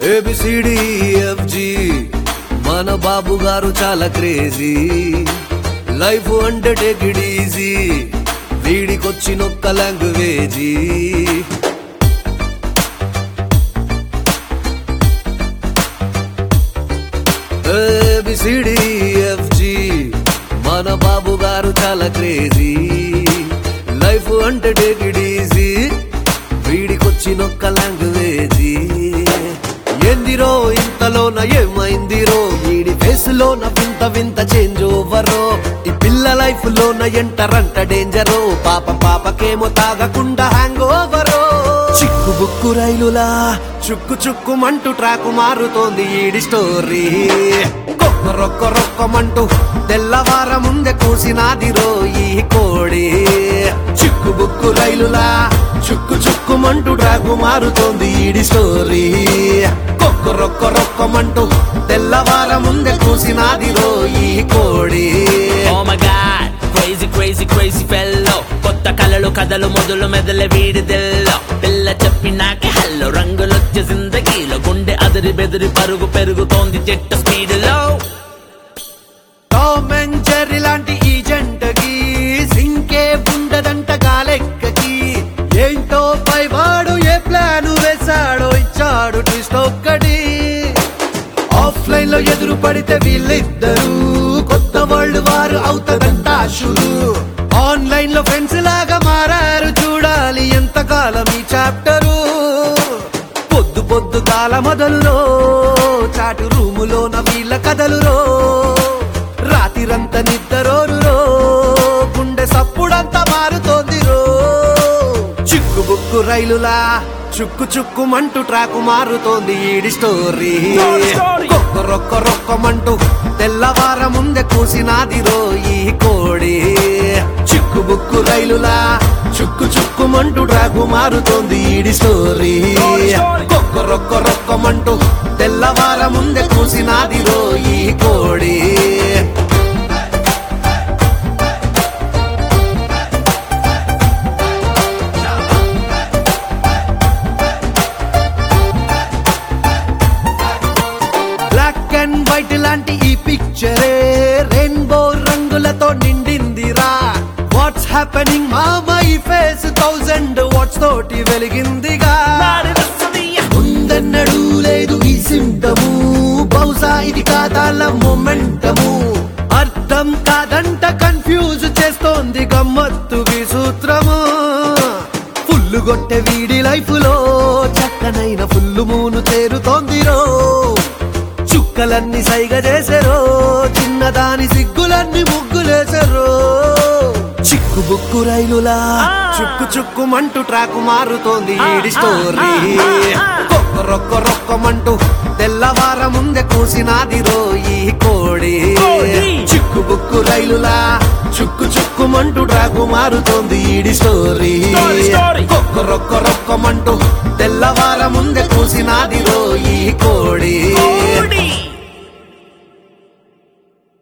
ABCDEFG మన బాబు గారు చాలా crazy life అంటే టేక్ ఇట్ ఈజీ వీడికొచ్చినొక్క లాంగ్వేజీ ఏబిసిడిఎఫ్జి మన బాబు గారు చాలా క్రేజీ లైఫ్ అంటే టేక్ ఇట్ ఈజీ వీడికొచ్చినొక్క లాంగ్వేజీ ఎందిరో ఇంతలోన ఏమైందిరో వీడి ఫేస్ లోన వింత వింత చేంజ్ ఓవరో ఈ పిల్ల లైఫ్ లోన ఎంటరంట డేంజరో పాప పాపకేమో తాగకుండా హ్యాంగ్ ఓవరో చిక్కు బుక్కు రైలులా చుక్కు చుక్కుమంటూ ట్రాకు మారుతోంది ఈడి స్టోరీ రొక్క రొక్కమంటూ తెల్లవార ముందే కూసినాదిరో ఈ కోడి చిక్కు బుక్కు రైలులా చుక్కు చుక్కుమంటూ ట్రాకు మారుతోంది ఈడి స్టోరీ కొక్క రొక్క రొక్కమంటూ తెల్లవార ముందే కూసినాదిరో ఈ కోడి oh my god crazy crazy crazy fellow కొత్త కలలు కథలు మొదలు మెదల వీడిదెల్లో పిల్ల చెప్పినాకే హల్లో రంగులొచ్చే జిందగీలో గుండె అదిరి బెదిరి పరుగు పెరుగుతోంది జట్టు స్పీడ్ లో టామ్ అండ్ జెర్రీ లాంటి ఈ జంటకి సింకే ఉండదంట గాలెక్కకి ఏంటో పైవాడు ఏ ప్లాన్ వేశాడో ఇచ్చాడు ట్విస్ట్ ఒక్కటి ఆఫ్లైన్ లో ఎదురు పడితే వీళ్ళిద్దరు కొత్త వరల్డ్ వారు అవుతదంట షురు ఆన్లైన్ లో ఫ్రెండ్స్ లాగా మారారు చూడాలి ఎంత కాలం ఈ చాప్టరు పొద్దు పొద్దు కాల మొదలులో చాటు రూములోన వీళ్ళ కథలురో రాతిరంత నిద్దరోరురో గుండె సప్పుడంతా మారుతోంది రో చిక్కు బుక్కు రైలులా చుక్కు చుక్కుమంటూ ట్రాకు మారుతోంది ఈడి స్టోరీ కొక్క రొక్క రొక్కమంటూ తెల్లవార ముందే కూసినాదిరో ఈ కోడి చిక్కు బుక్కు రైలులా చుక్కు చుక్కుమంటూ ట్రాకు మారుతోంది ఈడి స్టోరీ కొక్క రొక్క రొక్కమంటూ తెల్లవార ముందే కూసినాదిరో ఈ కోడి బ్లాక్ అండ్ వైట్ లాంటి ఈ పిక్చరే రెయిన్బో రంగులతో నిండిందిరా వాట్స్ హ్యాపెనింగ్ మామ ఈ ఫేస్ థౌజండ్ వాట్స్ తోటి వెలిగిందిగా ఉందన్నడు లేదు ఈ సింటము బహుశా ఇది కాదాల మొమెంటము అర్థం కాదంట కన్ఫ్యూజ్ చేస్తోంది గమ్మత్తు ఈ సూత్రము ఫుల్లు కొట్టే వీడి లైఫ్ లో చక్కనైన ఫుల్లు మూను చేరుతోందిరో చుక్కలన్నీ సైగ చేసారో చిన్నదాని సిగ్గులన్నీ ముగ్గులేసారో చిక్కు బుక్కు రైలులా చుక్కు చుక్కుమంటూ ట్రాకు మారుతోంది ఈడి స్టోరీ కొక్క రొక్క రొక్కమంటూ తెల్లవార ముందే కూసినాదిరో ఈ కోడి చిక్కు బుక్కు రైలులా చుక్కు చుక్కుమంటూ ట్రాకు మారుతోంది ఈడి స్టోరీ Story, story. కొక్క రొక్క రొక్కమంటూ తెల్లవార ముందే కూసినాదిరో ఈ కోడి కోడి.